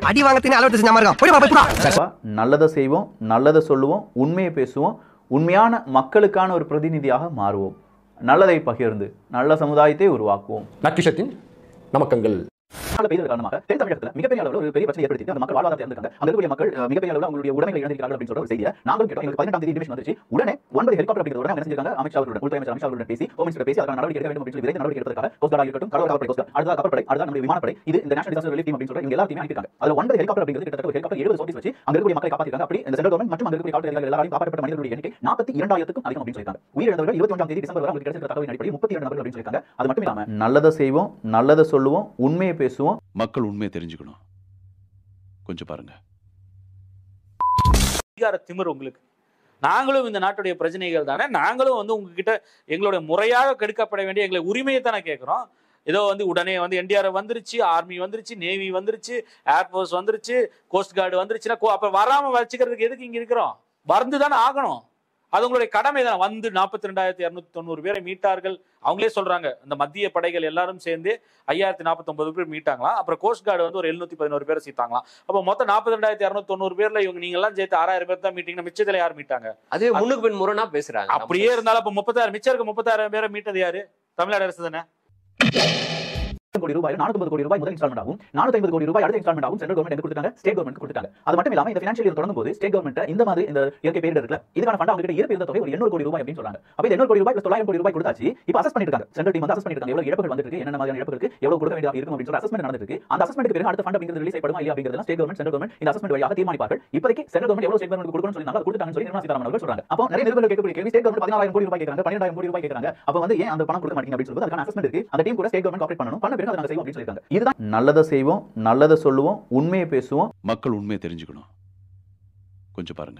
அடி வாங்கத்தினே அளவு செஞ்ச மாதிரி போய் பாப்பா அப்ப நல்லதை செய்வோம் நல்லதை சொல்லுவோம் உண்மையை பேசுவோம் உண்மையான மக்களுக்கான ஒரு பிரதிநிதியாக மாறுவோம் நல்லதை பகிர்ந்து நல்ல சமுதாயத்தை உருவாக்குவோம் நக்கிஷத்தின் நமக்கங்கள் மழை பெய்தது காரணமாக தென் தமிழகத்தில் மிகப்பெரிய அளவில் ஒரு பெரிய பிரச்சனை ஏற்படுத்தி அந்த மக்கள் வாழ்வாதாரத்தை இழந்திருக்காங்க அங்க இருக்கக்கூடிய மக்கள் அஹ், மிகப்பெரிய அளவில் அவங்களுடைய உடைமைகளை இழந்திருக்கார்கள் அப்படின்னு சொல்ற ஒரு செய்தியை நாங்களும் கேட்டோம் எங்களுக்கு பதினெட்டாம் தேதி இன்டிமேஷன் வந்துச்சு உடனே ஒன்பது ஹெலிகாப்டர் அப்படிங்கிற உடனே என்ன செஞ்சிருக்காங்க அமித்ஷா அவர்களுடன் உள்துறை அமைச்சர் அமித்ஷா அவர்களுடன் பேசி ஹோம் மினிஸ்டர் பேசி அதற்கான நடவடிக்கை எடுக்க வேண்டும் அப்படின்னு சொல்லி விரைந்து நடவடிக்கை எடுப்பதற்காக கோஸ்ட் கார்டாக இருக்கட்டும் கடலோர காவல்படை கோஸ்ட் அடுத்த கப்பற்படை அடுத்த நம்முடைய விமானப்படை இது இந்த நேஷனல் டிசாஸ்டர் ரிலீஃப் டீம் அப்படின்னு சொல்ற இவங்க எல்லாத்தையுமே அனுப்பியிருக்காங்க அதுல ஒன்பது ஹெலிகாப்டர் அப்படிங்கிறது கிட்டத்தட்ட ஒரு ஹெலிகாப்டர் எழுபது சோட்டிஸ் வச்சு அங்க இருக்கக்கூடிய மக்களை காப்பாற்றிருக்காங்க அப்படி இந்த சென்ட்ரல் கவர்மெண்ட் மற்றும் அங்க இருக்கக்கூடிய காவல் அதிகாரிகள் எல்லாரையும் காப்பாற்றப்பட்ட மனிதர்களுடைய எண்ணிக்கை நாற்பத்தி இரண்டாயிரத்துக்கும் அதிகம் அப்படின்னு சொல்லியிருக்காங்க உயிரிழந்தவர்கள் இருபத்தி ஒன்றாம் தேதி டிசம்பர் வரை அவங்களுக்கு கிடைச்சிருக்க தகவலின் அடிப்படையில் முப்பத்தி இரண்டு நபர்கள் அப்படின்னு சொல்லியிருக்காங்க அது மட்டும் இல்லாம நல்லதை செய்வோம் நல்லதை சொல்லுவோம் உண்மையை பேசுவோம் மக்கள் உண்மையை தெரிஞ்சுக்கணும் கொஞ்சம் பாருங்க அதிகார திமிர் உங்களுக்கு நாங்களும் இந்த நாட்டுடைய பிரச்சனைகள் தானே நாங்களும் வந்து உங்ககிட்ட எங்களுடைய முறையாக கெடுக்கப்பட வேண்டிய எங்களை உரிமையை தானே கேட்குறோம் ஏதோ வந்து உடனே வந்து என்டிஆர் வந்துருச்சு ஆர்மி வந்துருச்சு நேவி வந்துருச்சு ஏர்ஃபோர்ஸ் வந்துருச்சு கோஸ்ட் கார்டு வந்துருச்சுன்னா கோ- அப்ப வராம வச்சுக்கிறதுக்கு எதுக்கு இங்க இருக்கிறோம் வந்து தானே ஆகணும் அது உங்களுடைய கடமை தானே வந்து நாற்பத்தி ரெண்டாயிரத்தி இரநூத்தி தொண்ணூறு பேரை மீட்டார்கள் அவங்களே சொல்றாங்க இந்த மத்திய படைகள் எல்லாரும் சேர்ந்து ஐயாயிரத்தி நாற்பத்தொன்பது பேர் மீட்டாங்களாம் அப்புறம் கோஸ்ட் கார்டு வந்து ஒரு எழுநூத்தி பதினோரு பேரை சீத்தாங்களாம் அப்போ மொத்தம் நாற்பத்தி ரெண்டாயிரத்தி இரநூத்தி தொண்ணூறு பேர்ல இவங்க நீங்க எல்லாம் சேர்த்து ஆறாயிரம் பேர் தான் மீட்டிங்கன்னா மிச்சத்துல யார் மீட்டாங்க அது முன்னுக்கு பின் முரணா பேசுறாங்க அப்படியே இருந்தாலும் அப்ப முப்பத்தாயிரம் மிச்சம் இருக்க முப்பத்தாயிரம் பேரை மீட்டது யாரு தமிழ்நாடு அரசு தானே கோடி ரூபாய் நானூத்தி கோடி ரூபாய் முதல் இன்ஸ்டால்மெண்ட் ஆகும் நானூத்தி ஐம்பது கோடி ரூபாய் அடுத்த இன்ஸ்டால்மெண்ட் ஆகும் சென்ட்ரல் கவர்மெண்ட் கொடுத்தாங்க ஸ்டேட் கவர்மெண்ட் கொடுத்தாங்க அது மட்டும் இல்லாம இந்த ஃபினான்ஷியல் இயர் தொடங்கும் போது ஸ்டேட் கவர்மெண்ட் இந்த மாதிரி இந்த இயற்கை பேரிடர் இருக்குல்ல இதுக்கான ஃபண்ட் அவங்க கிட்ட இருப்பு இருந்த தொகை ஒரு எண்ணூறு கோடி ரூபாய் அப்படின்னு சொல்றாங்க அப்ப இந்த எண்ணூறு கோடி ரூபாய் plus தொள்ளாயிரம் கோடி ரூபாய் கொடுத்தாச்சு இப்போ அசஸ் பண்ணிருக்காங்க சென்ட்ரல் டீம் வந்து அசஸ் பண்ணிருக்காங்க எவ்வளவு இழப்புகள் வந்துருக்கு என்ன மாதிரியான இழப்புகளுக்கு எவ்வளவு கொடுக்க வேண்டியதாக இருக்கும் அப்படின்னு சொல்லி அசஸ்மெண்ட் நடந்திருக்கு அந்த அசஸ்மெண்ட் பிறகு அடுத்த ஃபண்ட் அப்படிங்கிறது ரிலீஸ் செய்யப்படுமா இல்லையா அப்படிங்கிறது ஸ்டேட் கவர்மெண்ட் சென்ட்ரல் கவர்மெண்ட் இந்த அசஸ்மெண்ட் வழியாக தீர்மானிப்பார்கள் இப்போதைக்கு சென்ட்ரல் கவர்மெண்ட் எவ்வளவு ஸ்டேட் கவர்மெண்ட் கொடுக்கணும்னு சொல்லி அது கொடுத்தாங்கன்னு சொல்லி நிர்மலா சீதாராமன் அவர்கள் சொல்றாங்க அப்போ நிறைய நிறுவனங்கள் கேட்கக்கூடிய கேள்வி ஸ்டேட் கவர்மெண்ட் பதினாயிரம் கோடி ரூபாய் கேட்கறாங்க பன்னிரெண்டாயிரம் கோடி ரூபாய் கேட்கறாங்க அப்போ வந்து ஏன் அந்த பணம் கொடுக்க மாட்டீங்க அப்படின்னு சொல்லும்போது அதுக்கான அசஸ்மெண்ட் இருக்கு அந்த டீம் கூட ஸ்டேட் கவர்மெண்ட் ஆப்ரேட் பண்ணணும் பண்ண பிறகு அதை நாங்க செய்வோம் அப்படின்னு சொல்லியிருக்காங்க இதுதான் நல்லதை செய்வோம் நல்லதை சொல்லுவோம் உண்மையை பேசுவோம் மக்கள் உண்மையை தெரிஞ்சுக்கணும் கொஞ்சம் பாருங்க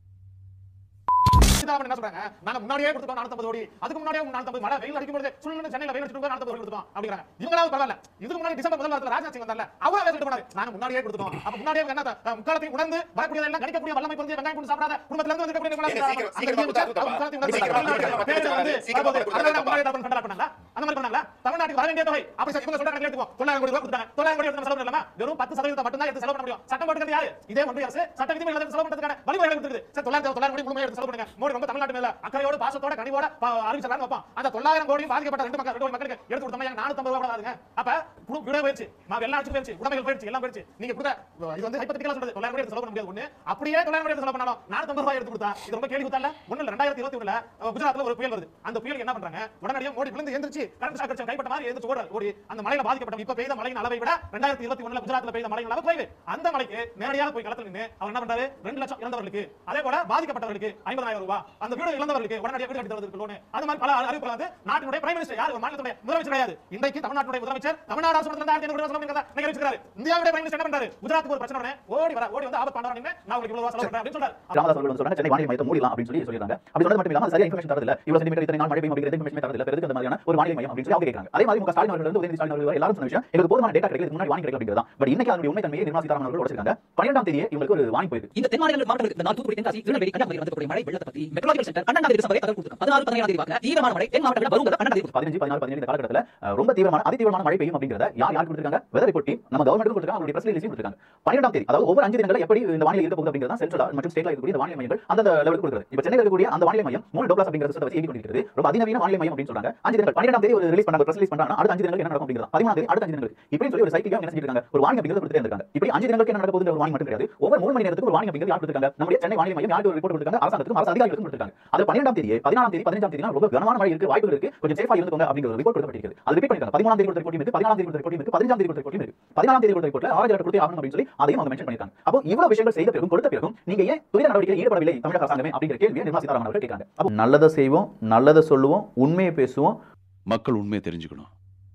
சீதாராமன் என்ன சொல்றாங்க நாங்க முன்னாடியே கொடுத்தோம் நானூத்தி கோடி அதுக்கு முன்னாடியே நானூத்தி மழை வெயில் அடிக்கும் பொழுது சுள்ளு சென்னையில வெயில் அடிச்சுட்டு நானூத்தி கோடி கொடுத்தோம் அப்படிங்கிறாங்க இவங்களாவது பரவாயில்ல இதுக்கு முன்னாடி டிசம்பர் முதல் வாரத்துல ராஜ்நாத் சிங் வந்தால அவங்க வேலை சொல்லிட்டு போனாரு நாங்க முன்னாடியே கொடுத்தோம் அப்ப முன்னாடியே என்ன அஹ், முக்காலத்தை உணர்ந்து வரக்கூடிய எல்லாம் கணிக்கக்கூடிய வல்லமை பொருந்திய வெங்காயம் கொண்டு சாப்பிடாத குடும்பத்துல இருந்து வந்து நிர்மலா சீதாராமன் அந்த நியமிச்ச அவர் முக்காலத்தை உணர்ந்து தமிழ்நாட்டுக்கு பேரு வந்து வரப்போகுது. அதனால முன்னாடியே தமிழ் கண்டனம் பண்ணாங்களா? அந்த மாதிரி பண்ணாங்களா தமிழ்நாட்டுக்கு வர வேண்டிய தொகை அப்படி சொல்லி இவங்க சொல்ற கணக்கு எடுத்துக்கோ தொள்ளாயிரம் கோடி ரூபாய் கொடுத்தாங்க தொள்ளாயிரம் கோடி எடுத்து நம்ம செலவு பண்ணலாமா வெறும் பத்து சதவீதம் மட்டும் தான் எடுத்து செலவு பண்ண முடியும் சட்டம் போட்டுக்கிறது யாரு இதே ஒன்றிய அரசு சட்ட விதிமுறைகளை எடுத்து செலவு பண்றதுக்கான வழிமுறைகளை கொடுக்குது சார் தொள்ளாயிரம் தொள்ளாயிரம் கோடி முழுமையாக எடுத்து செலவு பண்ணுங்க மோடி ரொம்ப தமிழ்நாட்டு மேல அக்கறையோட பாசத்தோட கனிவோட அறிவிச்சாரு வைப்பான் அந்த தொள்ளாயிரம் கோடியும் பாதிக்கப்பட்ட ரெண்டு மக்கள் ரெண்டு கோடி மக்களுக்கு எடுத்து கொடுத்தோம் எனக்கு நானூத்தி ரூபாய் கூட ஆகுதுங்க அப்ப குடு- விட போயிடுச்சு மா எல்லாம் அடிச்சு போயிடுச்சு உடமைகள் போயிடுச்சு எல்லாம் போயிடுச்சு நீங்க கொடுத்த இது வந்து ஹைப்பத்திரிக்கலா சொல்றது தொள்ளாயிரம் கோடி எடுத்து செலவு பண்ண முடியாது ஒண்ணு அப்படியே தொள்ளாயிரம் கோடி எடுத்து செலவு பண்ணாலும் நானூத்தி ரூபாய் எடுத்து கொடுத்தா இது ரொம்ப கேள்வி குத்தால ஒண்ணு இல்ல ரெண்டாயிரத்தி இருபத்தி ஒண்ணுல குஜராத்ல ஒரு புயல் வருது அந்த புயல் என்ன பண்றாங்க உடனடியாக மோடி விழுந்து எந்திரிச்சு கரண்ட் ஷாக் அடிச்ச கைப்பட்ட மாதிரி எந்திரிச்சு ஓடுறாரு ஓடி அந்த மலையில பாதிக்கப்பட்ட இப்ப பெய்த மழையின் அளவை விட ரெண்டாயிரத்தி இருபத்தி ஒண்ணுல குஜராத்ல பெய்த மழையின் அளவு குறைவு அந்த மலைக்கு நேரடியாக போய் களத்துல நின்று அவர் என்ன பண்றாரு ரெண்டு லட்சம் இழந்தவர்களுக்கு அதே போல பாதிக்கப்பட்டவர்களுக்கு ஐம்பதாயிரம் ரூபாய் அந்த வீடு இழந்தவர்களுக்கு உடனடியாக வீடு கட்டி தருவதற்கு லோன் அது மாதிரி பல அறிவிப்புகள் வந்து நாட்டினுடைய பிரைம் மினிஸ்டர் யார் மாநிலத்துடைய முதலமைச்சர் கிடையாது இன்றைக்கு தமிழ்நாட்டுடைய முதலமைச்சர் தமிழ்நாடு அரசு ரெண்டாயிரத்தி ஐநூறு ரூபாய் செலவு பண்ணி அறிவிச்சிருக்காரு இந்தியாவுடைய பிரைம் மினிஸ்டர் என்ன பண்றாரு குஜராத்துக்கு ஒரு பிரச்சனை உடனே ஓடி வர ஓடி வந்து ஆபத்து பண்ணாரு நான் உங்களுக்கு இவ்வளவு ரூபாய் செலவு பண்றேன் அப்படின்னு சொல்றாரு ராமதாஸ் அவர்கள் வந்து சொல்றாங்க சென்னை வானிலை மையத்தை மூடலாம் அப்படின்னு சொல்லி சொல்லியிருக்காங்க அப்படி சொன்னது மட்டும் இல்லாம சரியா இன்ஃபர்மேஷன் தரதில்ல இவ்வளவு சென்டிமீட்டர் இத்தனை நாள் மழை பெய்யும் அப்படிங்கிற இன்ஃபர்மேஷன் தரதில்ல பெருக்கு அந்த மாதிரியான ஒரு வானிலை மையம் அப்படின்னு சொல்லி அவங்க கேட்கறாங்க அதே மாதிரி முக ஸ்டாலின் அவர்கள் வந்து உதயநிதி ஸ்டாலின் அவர்கள் வரை எல்லாரும் சொன்ன விஷயம் எங்களுக்கு போதுமான டேட்டா கிடைக்கல இதுக்கு முன்னாடி வாங்கி கிடைக்கல அப்படிங்கிறதா பட் இன்னைக்கு அதனுடைய உண்மை தன்மையை நிர்மலா சீதாராமன் அவர்கள் உடைச்சிருக்காங்க பன்னிரெண்டாம் தேதியே இவங்களுக்கு ஒரு வாங்கி போயிருக்கு இந்த தென் மாநில மாவட்டங்களுக்கு இந்த நாள் தூத்துக்குடி தென்காசி திருநெல்வேலி கன்னியாகுமரி வந்து மழை வெள்ளத்தை பத்தி மெட்ரோலாஜிக்கல் சென்டர் பன்னெண்டாம் தேதி டிசம்பர் தகவல் கொடுத்தாங்க பதினாறு பதினேழாம் தேதி வாக்க தீவிரமான மழை தென் மாவட்டங்கள் வரும் பன்னெண்டாம் தேதி பதினஞ்சு பதினாறு பதினேழு இந்த காலகட்டத்தில் அஹ், ரொம்ப தீவிரமான அதி தீவிரமான மழை பெய்யும் அப்படிங்கிறத யார் யார் கொடுத்திருக்காங்க வெதர் ரிப்போர்ட் டீம் நம்ம கவர்மெண்ட் கொடுத்திருக்காங்க அவருடைய பிரஸ் ரிலீஸையும் கொடுத்திருக்காங்க பன்னிரெண்டாம் தேதி அதாவது ஒவ்வொரு அஞ்சு தினங்கள் எப்படி இந்த வானிலை இருக்க போகுது அப்படிங்கிறத சென்ட்ரல் மற்றும் ஸ்டேட்ல இருக்கக்கூடிய இந்த வானிலை மையங்கள் அந்த லெவலுக்கு கொடுக்குறது இப்போ சென்னையில் இருக்கக்கூடிய அந்த வானிலை மையம் மூணு டோப்ளாஸ் அப்படிங்கிற சிஸ்டத்தை வச்சு இயங்கி கொண்டிருக்கிறது ரொம்ப அதிநவீன வானிலை மையம் அப்படின்னு சொல்றாங்க அஞ்சு தினங்கள் பன்னிரெண்டாம் தேதி ஒரு ரிலீஸ் பண்ணாங்க பிரஸ் ரிலீஸ் பண்ணாங்க அடுத்த அஞ்சு தினங்கள் என்ன நடக்கும் அப்படிங்கிறது பதிமூணாம் தேதி அடுத்த அஞ்சு தினங்கள் இப்படி சொல்லி ஒரு சைக்கிள் என்ன செஞ்சிருக்காங்க ஒரு வானிலை அப்படிங்கிறது கொடுத்துட்டே இருக்காங்க இப்படி அஞ்சு தினங்களுக்கு என்ன நடக்க போகுது ஒரு வானிலை மட்டும் கிடையாது ஒவ்வொரு மூணு மணி நேரத்துக்கு ஒரு வானிலை அப்படிங்கிறது யார் கொடுத்திருக்காங்க நம்முடைய சென்னை வானிலை மையம் யாருக்கு ஒரு ரிப்போர்ட் கொடுத்திருக்காங்க அரசாங்கத்துக்கும் அரசு அதிகாரிகளுக்கும் கொடுத்திருக்காங்க அது பன்னிரெண்டாம் தேதி பதினாலாம் தேதி பதினஞ்சாம் தேதி ரொம்ப கனமான மழை இருக்கு வாய்ப்புகள் இருக்கு கொஞ்சம் சேஃபா இருந்துக்கோங்க அப்படிங்கிற ஒரு ரிப்போர்ட் கொடுக்கப்பட்டிருக்கிறது அது ரிப்பீட் பண்ணிருக்காங்க பதிமூணாம் தேதி கொடுத்த ரிப்போர்ட் இருக்கு பதினாலாம் தேதி கொடுத்த ரிப்போர்ட் இருக்கு பதினஞ்சாம் தேதி கொடுத்த ரிப்போர்ட் இருக்கு பதினாலாம் தேதி கொடுத்த ரிப்போர்ட்ல ஆரஞ்சு கொடுத்தே ஆகணும் அப்படின்னு சொல்லி அதையும் அவங்க மென்ஷன் பண்ணிருக்காங்க அப்போ இவ்வளவு விஷயங்கள் செய்த பிறகும் கொடுத்த பிறகும் நீங்க ஏன் துரித நடவடிக்கையில் ஈடுபடவில்லை தமிழக அரசாங்கமே அப்படிங்கிற கேள்வியை நிர்மலா சீதாராமன் அவர்கள் கேட்காங்க அப்போ நல்லதை செய்வோம் நல்லதை சொல்லுவோம் உண்மையை பேசுவோம் மக்கள் உண்மையை தெரிஞ்சுக்கணும்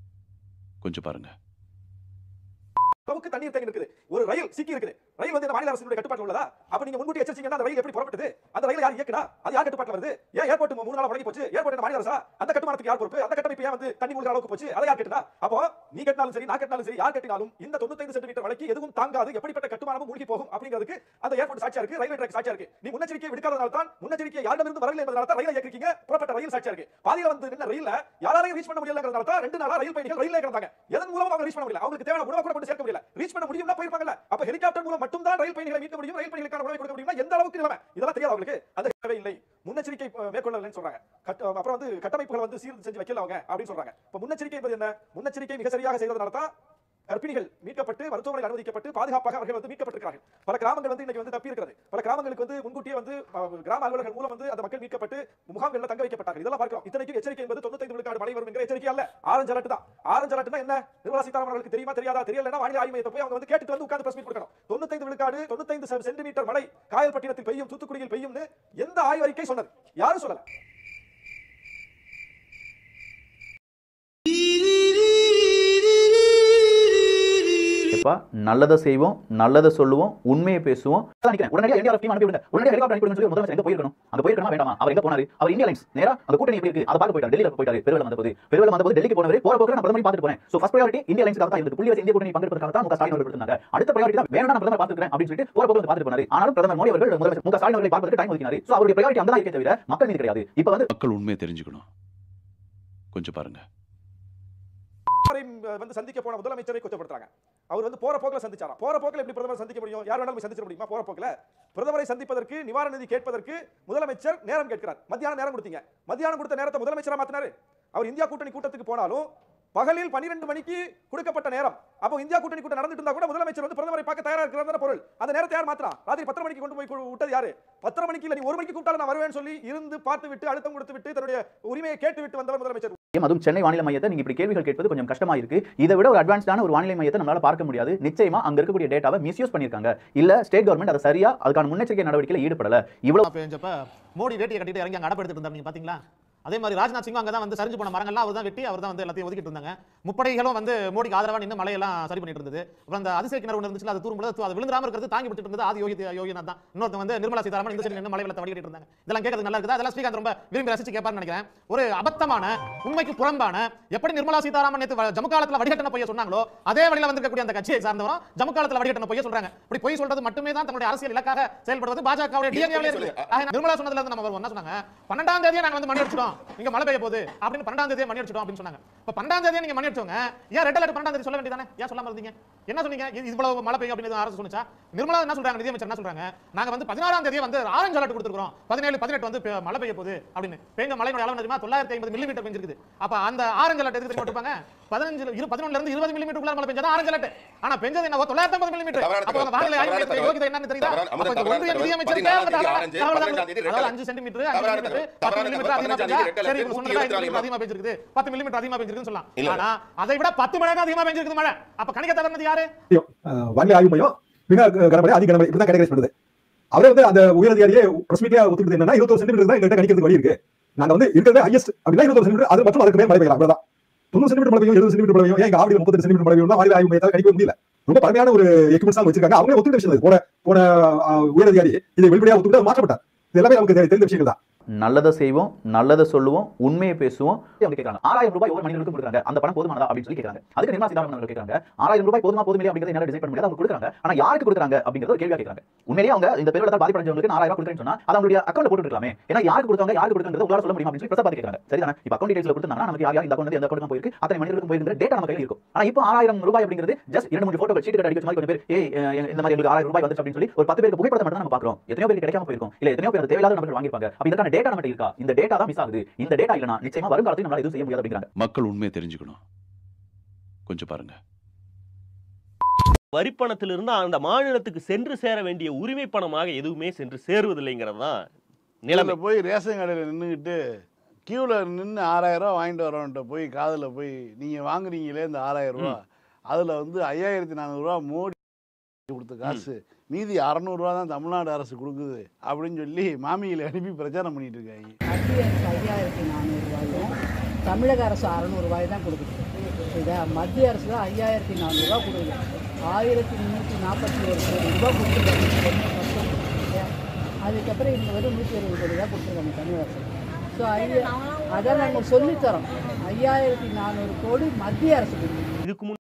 கொஞ்சம் பாருங்க அளவுக்கு தண்ணீர் தேங்கி இருக்குது ஒரு ரயில் சிக்கி இருக்குது ரயில் வந்து இந்த மாநில அரசினுடைய கட்டுப்பாட்டில் உள்ளதா அப்ப நீங்க முன்கூட்டி எச்சரிச்சீங்கன்னா அந்த ரயில் எப்படி புறப்பட்டது அந்த ரயில் யார் இயக்குனா அது யார் கட்டுப்பாட்டில் வருது ஏன் ஏர்போர்ட் மூணு நாள் முடங்கி போச்சு ஏர்போர்ட் இந்த மாநில அரசா அந்த கட்டுமானத்துக்கு யார் பொறுப்பு அந்த கட்டமைப்பு ஏன் வந்து தண்ணி மூழ்கிற அளவுக்கு போச்சு அதை யார் கேட்டதா அப்போ நீ கட்டினாலும் சரி நான் கட்டினாலும் சரி யார் கட்டினாலும் இந்த தொண்ணூத்தைந்து சென்டிமீட்டர் வரைக்கும் எதுவும் தாங்காது எப்படிப்பட்ட கட்டுமானமும் மூழ்கி போகும் அப்படிங்கிறதுக்கு அந்த ஏர்போர்ட் சாட்சியா இருக்கு ரயில்வே ட்ராக் சாட்சியா இருக்கு நீ முன்னெச்சரிக்கை விடுக்காதனால தான் முன்னெச்சரிக்கை யாரிடமிருந்து வரவில்லை என்பதனால தான் ரயிலை இயக்கிருக்கீங்க புறப்பட்ட ரயில் சாட்சியா இருக்கு பாதியில வந்து நின்ன ரயில்ல யாராலையும் ரீச் பண்ண முடியலங்கிறதால தான் ரெண்டு நாளா ரயில் பயணிகள் ரயில்ல கிடந்தாங்க எதன் மூலமா அவங்க ரீச் பண்ண முடியல அவங்களுக்கு தேவையான உணவு கூட கொண்டு சேர்க்க முடியல முடியல ரீச் பண்ண முடியும்னா போயிருப்பாங்கல்ல அப்ப ஹெலிகாப்டர் மூலம் மட்டும் தான் ரயில் பயணிகளை மீட்க முடியும் ரயில் பயணிகளுக்கான உணவை கொடுக்க முடியும்னா எந்த அளவுக்கு நிலைமை இதெல்லாம் தெரியாது அவங்களுக்கு அது தேவை இல்லை முன்னெச்சரிக்கை அஹ், மேற்கொள்ளலைன்னு சொல்றாங்க கட்ட- அப்புறம் வந்து கட்டமைப்புகளை வந்து சீர் செஞ்சு வைக்கல அவங்க அப்படின்னு சொல்றாங்க இப்ப முன்னெச்சரிக்கை என்பது என்ன முன்னெச்சரிக்கை மிக சரியாக செய்வதனால தான் கர்ப்பிணிகள் மீட்கப்பட்டு மருத்துவமனையில் அனுமதிக்கப்பட்டு பாதுகாப்பாக அவர்கள் வந்து மீட்கப்பட்டிருக்கிறார்கள் பல கிராமங்கள் வந்து இன்னைக்கு வந்து தப்பி இருக்கிறது பல கிராமங்களுக்கு வந்து முன்கூட்டியே வந்து அஹ், கிராம அலுவலர்கள் மூலம் வந்து அந்த மக்கள் மீட்கப்பட்டு முகாம்களில் தங்க வைக்கப்பட்டார்கள் இதெல்லாம் பார்க்கிறோம் இத்தனைக்கு எச்சரிக்கை என்பது தொண்ணூத்தைந்து விழுக்காடு மழை வரும் என்கிற எச்சரிக்கை அல்ல ஆரஞ்சு அலர்ட் தான் ஆரஞ்சு அலர்ட்னா என்ன நிர்மலா சீதாராமன் அவர்களுக்கு தெரியுமா தெரியாதா தெரியலன்னா வானிலை ஆய்வு மையத்தை போய் அவங்க வந்து கேட்டுட்டு வந்து உட்கார்ந்து பிரஸ் மீட் கொடுக்கணும் தொண்ணூத்தைந்து விழுக்காடு தொண்ணூத்தைந்து செ- சென்டிமீட்டர் மழை காயல்பட்டினத்தில் பெய்யும் தூத்துக்குடியில் பெய்யும்னு எந்த ஆய்வறிக்கை சொன்னது யாரும் சொல்லல இப்ப நல்லதை செய்வோம் நல்லதை சொல்லுவோம் உண்மையை பேசுவோம் அதான் நினைக்கிறேன். உடனடியா NDRF team அனுப்பி விடுங்க உடனடியா ஹெலிகாப்டர் அனுப்பி விடுங்கன்னு சொல்லி முதலமைச்சர் எங்க போயிருக்கணும் அங்க போயிருக்கணுமா வேண்டாமா அவர் எங்க போனாரு அவர் இந்தியா லைன்ஸ் நேரா அந்த கூட்டணி எப்படி இருக்கு அதை பார்க்க போயிட்டாரு டெல்லியில போயிட்டாரு பெருவெளம் வந்தபோது பெருவெளம் வந்தபோது டெல்லிக்கு போனவர் போற போக்கு நான் பிரதமர் பார்த்துட்டு போறேன் சோ ஃபர்ஸ்ட் priority இந்தியா லைன்ஸ்க்காக தான் இருக்கு புள்ளி வச்சு இந்திய கூட்டணி பங்கெடுப்பதற்காக தான் முக ஸ்டாலின் அவர்கள் கொடுத்தாங்க அடுத்த priority தான் வேணா நான் பிரதமர் பார்த்துக்கிறேன் அப்படின்னு சொல்லிட்டு போற போக்கு வந்து பார்த்துட்டு போனாரு ஆனாலும் பிரதமர் மோடி அவர்கள் முதலமைச்சர் முக ஸ்டாலின் அவர்களை பார்ப்பதற்கு டைம் ஒதுக்கினாரு சோ அவருடைய priority அந்த தான் இருக்கே தவிர மக்கள் மீது கிடையாது இப்ப வந்து மக்கள் உண்மையை தெரிஞ்சுக்கணும் கொஞ்சம் பாருங்க அவரை, அஹ், வந்து சந்திக்க போன முதலமைச்சரை குற்றப்படுத்துறாங்க அவர் வந்து போற போக்குல சந்திச்சாராம் போற போக்குல எப்படி பிரதமர் சந்திக்க முடியும் யார் வேணாலும் போய் சந்திக்க முடியுமா போற போக்குல பிரதமரை சந்திப்பதற்கு நிவாரண நிதி கேட்பதற்கு முதலமைச்சர் நேரம் கேட்கிறார் மத்தியானம் நேரம் கொடுத்தீங்க மத்தியானம் கொடுத்த நேரத்தை முதலமைச்சரா மாத்தினாரு அவர் இந்தியா கூட்டணி கூட்டத்துக்கு போனாலும் பகலில் 12 மணிக்கு கொடுக்கப்பட்ட நேரம் அப்போ இந்தியா கூட்டணி கூட்டம் நடந்துட்டு இருந்தா கூட முதலமைச்சர் வந்து பிரதமரை பார்க்க தயாரா இருக்கிறார் பொருள் அந்த நேரத்தை யார் மாத்திரா ராத்திரி பத்தரை மணிக்கு கொண்டு போய் கு- விட்டது யாரு பத்தரை மணிக்கு இல்ல நீ ஒரு மணிக்கு கூப்பிட்டாலும் நான் வருவேன்னு சொல்லி இருந்து பார்த்து விட்டு அழுத்தம் கொடுத்து விட்டு தன்னுடைய உரிமையை கேட்டு விட்டு வந்தவர் முதலமைச்சர் அதுவும் சென்னை வானிலை மையத்தை நீங்க இப்படி கேள்விகள் கேட்பது கொஞ்சம் கஷ்டமா இருக்கு இதை விட ஒரு அட்வான்ஸ்டான ஒரு வானிலை மையத்தை நம்மளால பார்க்க முடியாது நிச்சயமா அங்க இருக்கக்கூடிய டேட்டாவை மிஸ்யூஸ் பண்ணிருக்காங்க இல்ல ஸ்டேட் கவர்மெண்ட் அதை சரியா அதுக்கான முன்னெச்சரிக்கை நடவடிக்கையில ஈடுபடல இவ்வளவு பெஞ்சப்ப மோடி வேட்டியை கட்டிட்டு இறங்கி அங்க அடப்படுத்திட்டு இருந்தார் நீங்க பாத்தீங்களா அதே மாதிரி ராஜ்நாத் சிங் அங்க தான் வந்து சரிஞ்சு போன மரங்கள்லாம் அவர் தான் வெட்டி அவர் தான் வந்து எல்லாத்தையும் ஒதுக்கிட்டு இருந்தாங்க முப்படைகளும் வந்து மோடிக்கு ஆதரவா நின்று மலையெல்லாம் சரி பண்ணிட்டு இருந்தது அப்புறம் அந்த அதிசய கிணறு ஒன்று இருந்துச்சுல அது தூரும் பொழுது அது விழுந்துராம இருக்கிறது தாங்கி விட்டுட்டு இருந்தது ஆதி யோகி யோகிநாத் தான் இன்னொருத்தன் வந்து நிர்மலா சீதாராமன் இந்த சைடு நின்று மலை வெள்ளத்தை வடிகட்டிட்டு இருந்தாங்க இதெல்லாம் கேட்கறது நல்லா இருக்குது அதெல்லாம் ஸ்ரீகாந்த் ரொம்ப விரும்பி ரசிச்சு கேட்பாருன்னு நினைக்கிறேன் ஒரு அபத்தமான உண்மைக்கு புறம்பான எப்படி நிர்மலா சீதாராமன் நேத்து வ- ஜம்மு காலத்துல வடிகட்டின பொய்ய சொன்னாங்களோ அதே வழியில வந்திருக்கக்கூடிய அந்த கட்சியை சார்ந்தவரும் ஜம்மு காலத்துல வடிகட்டின பொய்ய சொல்றாங்க இப்படி பொய் சொல்றது மட்டுமே தான் தங்களுடைய அரசியல் இலக்காக செயல்படுவது பாஜகவுடைய டிஎன்ஏ இருக்கு ஆக நிர்மலா சொன்னதுல இருந்து நம்ம வருவோம் என்ன சொன்னாங்க பன்னெண்டாம் தேதியே நாங்க வந்து மணி அடிச்சிட்டோம் இங்க மழை பெய்ய போகுது அப்படின்னு பன்னெண்டாம் தேதியே மணி அடிச்சிட்டோம் அப்படின்னு சொன்னாங்க இப்ப பன்னெண்டாம் தேதியே நீங்க மணி அடிச்சவங்க ஏன் ரெட் அலர்ட் பன்னெண்டாம் தேதி சொல்ல வேண்டியதானே ஏன் சொல்லாம இருந்தீங்க என்ன சொன்னீங்க இது இவ்வளவு மழை பெய்யும் அப்படின்னு அரசு சொன்னுச்சா நிர்மலா என்ன சொல்றாங்க நிதியமைச்சர் என்ன சொல்றாங்க நாங்க வந்து பதினாறாம் தேதியே வந்து ஆரஞ்சு அலர்ட் கொடுத்துருக்கோம் பதினேழு பதினெட்டு வந்து பெ- மழை பெய்ய போகுது அப்படின்னு பெய்ஞ்ச மழையோட அளவு தெரியுமா தொள்ளாயிரத்தி ஐம்பது மில்லிமீட்டர் பெஞ்சிருக்குது அப்ப அந்த ஆரஞ்சு அலர்ட் எதுக்கு தெரியுமா கொடுப்பாங்க பதினஞ்சு இரு பதினொன்னுல இருந்து இருபது மில்லிமீட்டர் மழை பெஞ்சது ஆரஞ்சு அலர்ட் ஆனா பெஞ்சது என்ன தொள்ளாயிரத்தி ஐம்பது மில்லிமீட்டர் அப்ப உங்க வானிலை ஆய்வு மையத்துடைய யோகிதை என்னன்னு தெரியுதா அப்ப இந்த ஒன்றிய நிதியமைச்சருக்கே வந்து தகவல் தான் அதாவது அஞ்சு சென்டிமீட்டர் அஞ்சு மில்லிமீட்டர் பத்து மில்லிமீட்டர் அதிகமா பெஞ்சா சரி இப்ப சொன்னதா ஐந்து மில்லிமீட்டர் அதிகமா பெஞ்சிருக்குது பத்து மில்லிமீட்டர் அதிகமா பெஞ்சிருக்குன்னு சொல்லலாம் ஆனா அதை விட பத்து மடங்கு அதிகமா பெஞ்சிருக்குது மழை அப்ப கணிக்க தவறுனது யாரு அஹ் வானிலை ஆய்வு மையம் மிக கனமழை அதிக கனமழை இப்படி தான் கேட்டகரைஸ் பண்ணுது அவரே வந்து அந்த உயர் அதிகாரியே பிரஸ் மீட்டியா ஒத்துக்கிட்டு என்னன்னா இருபத்தொரு சென்டிமீட்டர் தான் எங்கள்கிட்ட கணிக்கிறதுக்கு வழி இருக்கு நாங்க வந்து இருக்கிறது ஹையஸ்ட் அப்படின்னா இருபத்தொரு சென்டிமீட்டர் அது மற்றும் அதுக்கு மேல் மழை பெய்யலாம் அவ்வளவுதான் தொண்ணூறு சென்டிமீட்டர் மழை பெய்யும் எழுபது சென்டிமீட்டர் மழை பெய்யும் ஏன் ஆவடி முப்பது சென்டிமீட்டர் மழை பெய்யும் வானிலை ஆய்வு மையத்தால் கணிக்க முடியல ரொம்ப பழமையான ஒரு எக்யூப்மெண்ட்ஸ் தான் வச்சிருக்காங்க அவங்களே ஒத்துக்கிட்ட விஷயம் இது. போன போன அஹ், உயர் அதிகாரி இதை வெளிப்படையா ஒத்துக்கிட்டு அவர் மாற்றப்பட்டார் இது எல்லாமே நமக்கு தெரி- தெரிந்த விஷயங்கள் தான் நல்லதை செய்வோம் நல்லதை சொல்லுவோம் உண்மையை பேசுவோம் அவங்க கேட்கறாங்க ஆறாயிரம் ரூபாய் ஒவ்வொரு மனிதனுக்கும் கொடுக்குறாங்க அந்த பணம் போதுமானதா அப்படின்னு சொல்லி கேட்கறாங்க அதுக்கு நிர்மலா சீதாராமன் அவர்கள் கேட்கறாங்க ஆறாயிரம் ரூபாய் போதுமா போதும் இல்லையா அப்படிங்கிறத என்னால டிசைட் பண்ண முடியாது அவங்க கொடுக்குறாங்க ஆனா யாருக்கு கொடுக்குறாங்க அப்படிங்கிறது ஒரு கேள்வியா கேட்கறாங்க உண்மையிலேயே அவங்க இந்த பேரோட பாதிப்படைஞ்சவங்களுக்கு ஆறாயிரம் ரூபாய் கொடுக்குறேன்னு சொன்னா அது அவங்களுடைய அக்கௌண்ட்ல போட்டுருக்கலாமே ஏன்னா யாருக்கு கொடுத்தாங்க யாருக்கு கொடுக்குறது உங்களால சொல்ல முடியுமா அப்படின்னு சொல்லி பிரசாத் கேட்கறாங்க சரிதானே இப்போ அக்கௌண்ட் டீடைல்ஸ்ல கொடுத்தாங்கன்னா நமக்கு யார் யார் இந்த அக்கௌண்ட் எந்த அக்கௌண்ட் போயிருக்கு அத்தனை மனிதர்களுக்கு போயிருக்கிற டேட்டா நம்ம கையில் இருக்கும் ஆனா இப்போ ஆறாயிரம் ரூபாய் அப்படிங்கிறது ஜஸ்ட் இரண்டு மூணு போட்டோ சீட்டு கட்ட அடிக்கிற மாதிரி கொஞ்சம் பேர் ஏய் அஹ், இந்த மாதிரி எங்களுக்கு ஆறாயிரம் ரூபாய் வந்துச்சு அப்படின்னு சொல்லி ஒரு பத்து பேருக்கு புகைப்படம் மட்டும் தான் நம்ம பாக்குறோம் எத்தனையோ பேருக்கு கிடைக்காம போயிருக்கும் இல்ல எத்தனையோ பேர் அது தேவையில்லாத நபர்கள் வாங்கிருப்பாங்க அப்ப இதற்கான டேட்டா நம்ம இருக்கா இந்த டேட்டா தான் மிஸ் ஆகுது இந்த டேட்டா இல்லனா நிச்சயமா வருங்காலத்தில் நம்மளால எதுவும் செய்ய முடியாது அப்படிங்கிறாங்க மக்கள் உண்மையை தெரிஞ்சுக்கணும் கொஞ்சம் பாருங்க வரிப்பணத்திலிருந்து அந்த மாநிலத்துக்கு சென்று சேர வேண்டிய உரிமை பணமாக எதுவுமே சென்று சேருவதில்லைங்கிறது தான் நிலைமை நிலைமை போய் ரேஷன் கடையில் நின்றுக்கிட்டு கியூவில் நின்று ஆறாயிரம் ரூபா வாங்கிட்டு வரவன்ட்ட போய் காதில் போய் நீங்கள் வாங்குறீங்களே இந்த ஆறாயிரம் ரூபா அதில் வந்து ஐயாயிரத்தி நானூறுரூவா மோடி கொடுத்த காசு மீதி அறநூறுவா தான் தமிழ்நாடு அரசு கொடுக்குது அப்படின்னு சொல்லி மாமிகளை அனுப்பி பிரச்சாரம் பண்ணிட்டு இருக்காங்க மத்திய அரசு ஐயாயிரத்தி நானூறுரூவாயும் தமிழக அரசு அறநூறுவாய் தான் கொடுக்குது இதை மத்திய அரசு தான் ஐயாயிரத்தி நானூறுரூவா கொடுக்குது ஆயிரத்தி முந்நூற்றி நாற்பத்தி ஒரு கோடி ரூபா கொடுத்துருக்காங்க அதுக்கப்புறம் இவங்க வெறும் நூற்றி அறுபது கோடி தான் கொடுத்துருக்காங்க தமிழக அரசு ஸோ ஐயா அதை நாங்கள் சொல்லித்தரோம் ஐயாயிரத்தி நானூறு கோடி மத்திய அரசு கொடுக்குது இதுக்கு முன்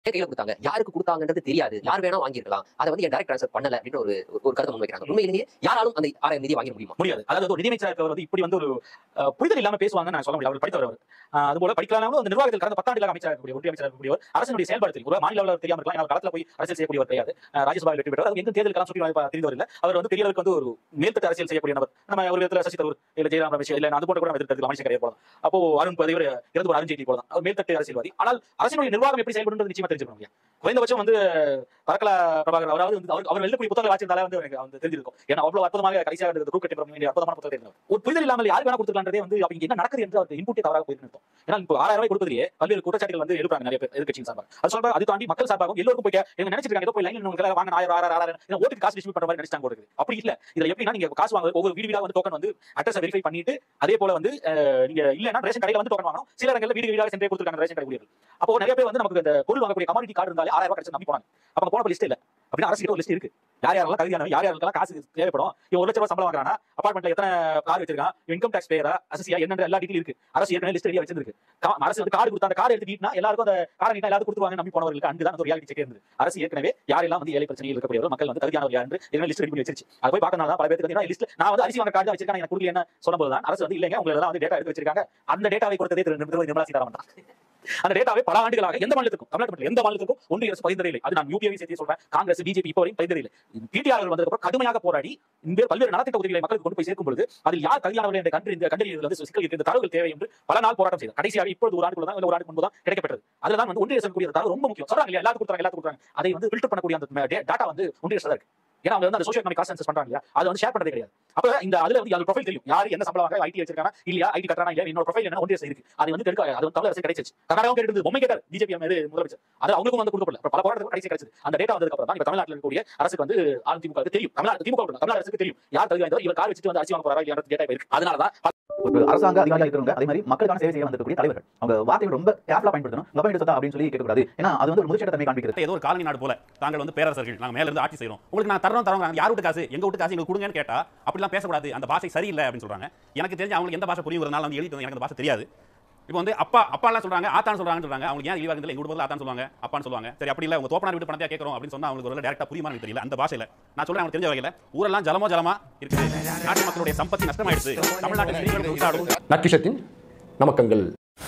கையில கொடுத்தாங்க யாருக்கு கொடுத்தாங்கன்றது தெரியாது யார் வேணா வாங்கியிருக்கலாம் அதை வந்து என் டைரக்ட் ட்ரான்ஸ்ஃபர் பண்ணல அப்படின்னு ஒரு ஒரு கருத்தை முன்வைக்கிறாங்க உண்மையிலேயே யாராலும் அந்த ஆறாயிரம் நிதி வாங்கிட முடியுமா முடியாது அதாவது ஒரு நிதியமைச்சர் இருக்கவர் வந்து இப்படி வந்து ஒரு அஹ், புரிதல் இல்லாம பேசுவாங்க நான் சொல்ல முடியாது அவர் படித்தவர் அவர் அஹ், அதுபோல படிக்கலாம்னாலும் அந்த நிர்வாகத்தில் கடந்த பத்தாண்டுகளாக அமைச்சராக இருக்கக்கூடிய ஒன்றிய அமைச்சராக இருக்கக்கூடியவர் அரசனுடைய செயல்பாடு தெரியும் ஒரு மாநில அளவில் தெரியாம இருக்கலாம் ஏன்னா அவர் களத்துல போய் அரசியல் செய்யக்கூடியவர் கிடையாது அஹ், ராஜ்யசபாவில் வெற்றி பெற்றவர் அது எங்க தேர்தலுக்கெல்லாம் சுற்றி வர தெரிந்தவர் இல்ல அவர் வந்து பெரிய அளவுக்கு வந்து ஒரு மேல்தட்டு அரசியல் செய்யக்கூடிய நபர் நம்ம ஒரு விதத்துல சசி தரூர் இல்ல ஜெயராம் ரமேஷ் இல்ல அது போன்ற கூட நம்ம எதிர்த்து அமைச்சர் கிடையாது போல அப்போ அருண் பதிவர் இறந்து ஒரு அருண்ஜேட்லி போல தான் அவர் மேல்தட்டு அரசியல்வாதி ஆனால் அரசினுடைய நிர்வாகம் எப்படி செயல்படுன்றது நிச்சயமா தெரிஞ்சுக்கணும் இல்லையா? குறைந்தபட்சம் வந்து பரக்கல பிரபாகர் அவராவது வந்து அவர் அவர் எழுதக்கூடிய புத்தகங்கள் வாசித்தாலே வந்து எனக்கு வந்து தெரிஞ்சிருக்கும் ஏன்னா அவ்வளவு அற்புதமாக கடைசியாக இருந்தது ரூட் கட்டி வேண்டிய அற்புதமான புத்தகத்தை எழுதினவர். ஒரு புரிதல் இல்லாமல் யார் வேணா கொடுத்துக்கலான்றதே வந்து அப்ப இங்க என்ன நடக்குது என்று அவர் இன்புட்டே தவறாக போயிருக்கு அர்த்தம். ஏன்னா இப்போ ஆறாயிரம் ரூபாய் கொடுப்பதிலேயே பல்வேறு குற்றச்சாட்டுகள் வந்து எழுப்பாங்க நிறைய பேர் எதிர்க்கட்சியின் சார்பாக அது சொல்ற அது தாண்டி மக்கள் சார்பாகவும் எல்லோருக்கும் போய் இவங்க நினைச்சிட்டு இருக்காங்க ஏதோ போய் லைன் உங்களுக்கு வாங்க ஆயிரம் ஆயிரம் ஆயிரம் ஏன்னா ஓட்டுக்கு காசு டிஸ்ட்ரிபியூட் பண்ற மாதிரி நினைச்சாங்க போடுது அப்படி இல்ல இதுல எப்படின்னா நீங்க காசு வாங்க ஒவ்வொரு வீடு வீடா வந்து டோக்கன் வந்து அட்ரஸ் வெரிஃபை பண்ணிட்டு அதே போல வந்து அஹ், நீங்க இல்லன்னா ரேஷன் கடையில வந்து டோக்கன் வாங்கணும் சில இடங்கள்ல வீடு வீடாக சென்றே கொடுத்துருக்காங்க ரேஷன் கடை ஊழியர்கள் அப்போ நிறைய பேர் வந்து நமக்கு இந்த பொருள் வாங்கக்கூடிய கமாடிட்டி கார்டு இருந்தாலே ஆயிரம் ரூபாய் கிடைச்சு நம்பி போனாங்க அப்ப போன லிஸ்ட் இல்ல அப்படின்னா அரசு ஒரு லிஸ்ட் இருக்கு யார் யாரெல்லாம் தகுதியான யார் யாருக்கெல்லாம் காசு தேவைப்படும் இவன் ஒரு லட்ச ரூபாய் சம்பளம் வாங்குறானா அபார்ட்மெண்ட்ல எத்தனை கார் வச்சிருக்கான் இன்கம் டாக்ஸ் பேரா அசசியா என்னன்ற எல்லா டீட்டெயில் இருக்கு அரசு ஏற்கனவே லிஸ்ட் ரெடியா வச்சிருக்கு கா- அரசு வந்து கார்டு கொடுத்தா அந்த கார்டு எடுத்து நீட்டினா எல்லாருக்கும் அந்த கார்டு நீட்டா எல்லாரும் கொடுத்துருவாங்க நம்பி போனவர்களுக்கு அங்கு தான் ஒரு ரியாலிட்டி செக் இருந்தது அரசு ஏற்கனவே யாரெல்லாம் வந்து ஏழை பிரச்சனையில் இருக்கக்கூடியவர் மக்கள் வந்து தகுதியானவர் யார் என்று ஏற்கனவே லிஸ்ட் ரெடி பண்ணி வச்சிருச்சு அதை போய் பார்க்கணும் தான் பல பேருக்கு வந்து லிஸ்ட் நான் வந்து அரிசி வாங்க கார்டு வச்சிருக்கேன் எனக்கு கொடுக்கல என்ன சொல்லும்போது தான் அரசு வந்து இல்லைங்க உங்களுக்கு எல்லாம் வந்து டேட்டா எடுத்து வச்சிருக்காங்க அந்த டேட்டாவை கொடுத்ததே திரு திருமதி நிர்மலா சீதாராமன் தான் அந்த டேட்டாவை பல ஆண்டுகளாக எந்த மாநிலத்துக்கும் தமிழ்நாட்டு மட்டும் இல்ல, எந்த மாநிலத்துக்கும் ஒன்றிய அரசு பரிந்துரை இல்லை அது நான் யூபிஐ சேர்த்து சொல்றேன் காங்கிரஸ் பிஜேபி இப்போ வரையும் பரிந்துரை இல்லை பிடிஆர் வந்ததுக்கு அப்புறம் கடுமையாக போராடி இந்த பல்வேறு நலத்திட்ட உதவிகளை மக்களுக்கு கொண்டு போய் சேர்க்கும் பொழுது அதில் யார் தகுதியானவர்கள் என்ற கண்டு இந்த கண்டறியதில் வந்து சிக்கல் இருக்கு இந்த தரவுகள் தேவை என்று பல நாள் போராட்டம் செய்தார் கடைசியாக இப்பொழுது ஒரு ஆண்டுக்குள்ள தான் இல்ல ஒரு ஆண்டு முன்பு தான் கிடைக்கப்பட்டது அதுல தான் வந்து ஒன்றிய அரசு கூடிய தரவு ரொம்ப முக்கியம் சொல்றாங்க இல்லையா எல்லாத்துக்கும் கொடுத்தாங்க எல்லாத்துக்கும் கொடுத்தாங்க அதை வந்து ஃபில்டர் பண்ணக்கூடிய அந்த டேட்டா வந்து ஒன்றிய அரசு தான் இருக்கு ஏன்னா அவங்க வந்து அந்த சோஷியல் எக்கனாமிக் காஸ்ட் சென்சஸ் பண்றாங்க இல்லையா அதை வந்து ஷேர் பண்றதே கிடையாது அப்ப இந்த அதுல வந்து அது ப்ரொஃபைல் தெரியும் யார் என்ன சம்பளம் வாங்க ஐடி வச்சிருக்காங்க இல்லையா ஐடி கட்டுறாங்க இல்லையா என்னோட ப்ரொஃபைல் என்ன ஒன்றிய அரசு இருக்கு அது வந்து தெரிவிக்க அது வந்து தமிழ் அரசு கிடைச்சிச்சு கர்நாடகம் கேட்டு பொம்மை கேட்டார் பிஜேபி மீது முதலமைச்சர் அது அவங்களுக்கும் வந்து கொடுக்கப்படல அப்புறம் பல போராட்டத்துக்கு கடைசி கிடைச்சது அந்த டேட்டா வந்ததுக்கு அப்புறம் தான் இப்ப தமிழ்நாட்டில் இருக்கக்கூடிய அரசுக்கு வந்து அதிமுக தெரியும் தமிழ்நாடு திமுக விட தமிழ் அரசுக்கு தெரியும் யார் தகுதி வாய்ந்தவர் இவர் கார் வச்சுட்டு வந்து அரிசி வாங்க போறாரா இல்லையா டேட்டா இருக்கு அதனால தான் ஒரு அரசாங்க அதிகாரியாக இருக்கிறவங்க அதே மாதிரி மக்களுக்கான சேவை செய்ய வந்திருக்கக்கூடிய தலைவர்கள் அவங்க வார்த்தைகள் ரொம்ப கேர்ஃபுல்லா பயன்படுத்தணும் கவர்மெண்ட் சொத்தா அப்படின்னு சொல்லி கேட்கக்கூடாது ஏன்னா அது வந்து ஒரு முதிர்ச்சியை தன்மை காண்பிக்கிறது ஏதோ ஒரு காலனி நாடு போல தாங்கள் வந்து பேரரசர்கள் நாங்க மேல இருந்து ஆட்சி செய்றோம் உங்களுக்கு நான் தரோம் தரோம் யார் வீட்டு காசு எங்க வீட்டு காசு எங்களுக்கு கொடுங்கன்னு கேட்டா அப்படிலாம் பேசக்கூடாது அந்த பாஷை சரியில்லை அப்படின்னு சொல்றாங்க எனக்கு தெரிஞ்சு அவங்களுக்கு எந்த பாஷை புரியுங்கிறதுனால வந்து எழுதி எனக்கு அந்த பாஷை தெரியாது இப்போ வந்து அப்பா அப்பாலாம் சொல்றாங்க ஆத்தான்னு சொல்றாங்கன்னு சொல்றாங்க அவங்களுக்கு ஏன் இழிவாக எங்க ஊர் ஆத்தான்னு சொல்லுவாங்க அப்பான்னு சொல்லுவாங்க சரி அப்படி இல்ல உங்க தோப்பனார் வீட்டு பணத்தையா கேட்கறோம் அப்படின்னு சொன்னா அவங்களுக்கு ஒரு டேரக்டா புரியுமா எனக்கு தெரியல அந்த பாஷையில நான் சொல்றேன் அவங்களுக்கு தெரிஞ்ச வகையில ஊரெல்லாம் ஜலமோ ஜலமா இருக்குது நாட்டு மக்களுடைய சம்பத்தி நஷ்டமாயிடுச்சு தமிழ்நாட்டில் ஸ்ரீகளுக்கு உண்டாடும் நக்கிஷத்தின் நமக்கங்கள்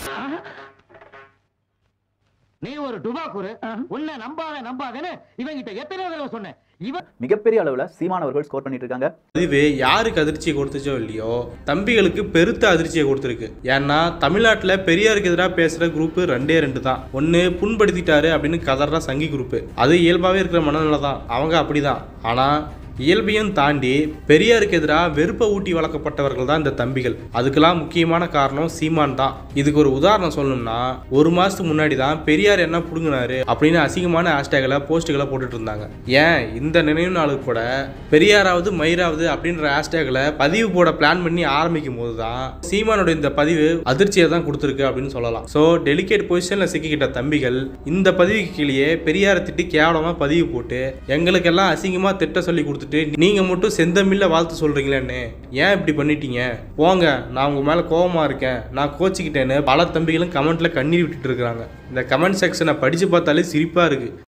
நீ ஒரு டுபாக்குரு உன்னை நம்பாத நம்பாதேன்னு இவங்கிட்ட எத்தனை தடவை சொன்னேன் இவன் மிகப்பெரிய அளவுல சீமானவர்கள் ஸ்கோர் பண்ணிட்டு இருக்காங்க இதுவே யாருக்கு அதிர்ச்சியை கொடுத்துச்சோ இல்லையோ தம்பிகளுக்கு பெருத்த அதிர்ச்சியை கொடுத்துருக்கு ஏன்னா தமிழ்நாட்டில் பெரியாருக்கு எதிராக பேசுகிற குரூப் ரெண்டே ரெண்டு தான் ஒன்று புண்படுத்திட்டாரு அப்படின்னு கதறா சங்கி குரூப் அது இயல்பாகவே இருக்கிற மனநிலை தான் அவங்க அப்படிதான் ஆனால் இயல்பையும் தாண்டி பெரியாருக்கு எதிராக வெறுப்பை ஊட்டி வளர்க்கப்பட்டவர்கள் தான் இந்த தம்பிகள் அதுக்கெல்லாம் முக்கியமான காரணம் சீமான் தான் இதுக்கு ஒரு உதாரணம் சொல்லணும்னா ஒரு மாசத்துக்கு முன்னாடி தான் பெரியார் என்ன புடுங்கினாரு அப்படின்னு அசிங்கமான ஹேஷ்டேகளை போஸ்ட்டுகளை போட்டுட்டு இருந்தாங்க ஏன் இந்த நினைவு நாளுக்கு கூட பெரியாராவது மயிராவது அப்படின்ற ஹேஷ்டேகளை பதிவு போட பிளான் பண்ணி ஆரம்பிக்கும் போது தான் சீமானோட இந்த பதிவு அதிர்ச்சியை தான் கொடுத்துருக்கு அப்படின்னு சொல்லலாம் ஸோ டெலிகேட் பொசிஷனில் சிக்கிக்கிட்ட தம்பிகள் இந்த பதிவுக்கு கீழேயே பெரியாரை திட்டி கேவலமாக பதிவு போட்டு எங்களுக்கெல்லாம் அசிங்கமாக திட்ட சொல்லி கொடுத்துட்டு நீங்கள் மட்டும் செந்தமில்ல வாழ்த்து சொல்கிறீங்களேன்னு ஏன் இப்படி பண்ணிட்டீங்க போங்க நான் உங்கள் மேலே கோவமாக இருக்கேன் நான் கோச்சிக்கிட்டேன்னு பல தம்பிகளும் கமெண்ட்டில் கண்ணீர் விட்டுட்டு இருக்கிறாங்க இந்த கமெண்ட் செக்ஷனை படித்து பார்த்தாலே சிரிப்பாக இருக்குது